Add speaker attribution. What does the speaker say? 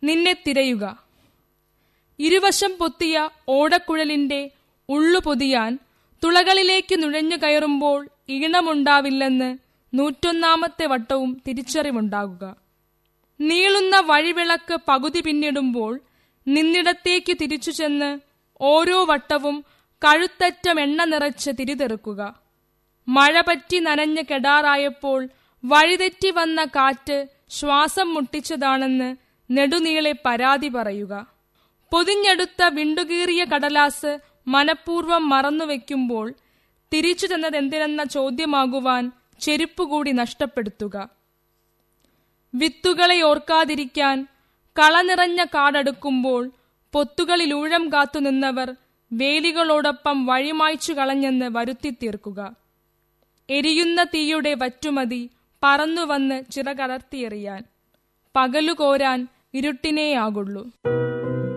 Speaker 1: നിന്നെ തിരയുക ഇരുവശം പൊത്തിയ ഓടക്കുഴലിന്റെ ഉള്ളു പൊതിയാൻ തുളകളിലേക്ക് നുഴഞ്ഞു കയറുമ്പോൾ ഈണമുണ്ടാവില്ലെന്ന് നൂറ്റൊന്നാമത്തെ വട്ടവും തിരിച്ചറിവുണ്ടാകുക നീളുന്ന വഴിവിളക്ക് പകുതി പിന്നിടുമ്പോൾ നിന്നിടത്തേക്ക് തിരിച്ചു ചെന്ന് ഓരോ വട്ടവും കഴുത്തറ്റം എണ്ണ നിറച്ച് തിരിതെറുക്കുക മഴ പറ്റി നനഞ്ഞ് കെടാറായപ്പോൾ വഴിതെറ്റി വന്ന കാറ്റ് ശ്വാസം മുട്ടിച്ചതാണെന്ന് നെടുനീളെ പരാതി പറയുക പൊതിഞ്ഞെടുത്ത വിണ്ടുകീറിയ കടലാസ് മനഃപൂർവ്വം മറന്നുവെക്കുമ്പോൾ തിരിച്ചു ചെന്നതെന്തിനെന്ന ചോദ്യമാകുവാൻ ചെരുപ്പുകൂടി നഷ്ടപ്പെടുത്തുക വിത്തുകളെ ഓർക്കാതിരിക്കാൻ കള നിറഞ്ഞ കാടടുക്കുമ്പോൾ പൊത്തുകളിലൂഴം കാത്തുനിന്നവർ വേലികളോടൊപ്പം വഴിമായ്ച്ചു കളഞ്ഞെന്ന് വരുത്തി തീർക്കുക എരിയുന്ന തീയുടെ വറ്റുമതി പറന്നുവന്ന് ചിറകടർത്തിയെറിയാൻ പകലു കോരാൻ ഇരുട്ടിനേയാകുള്ളൂ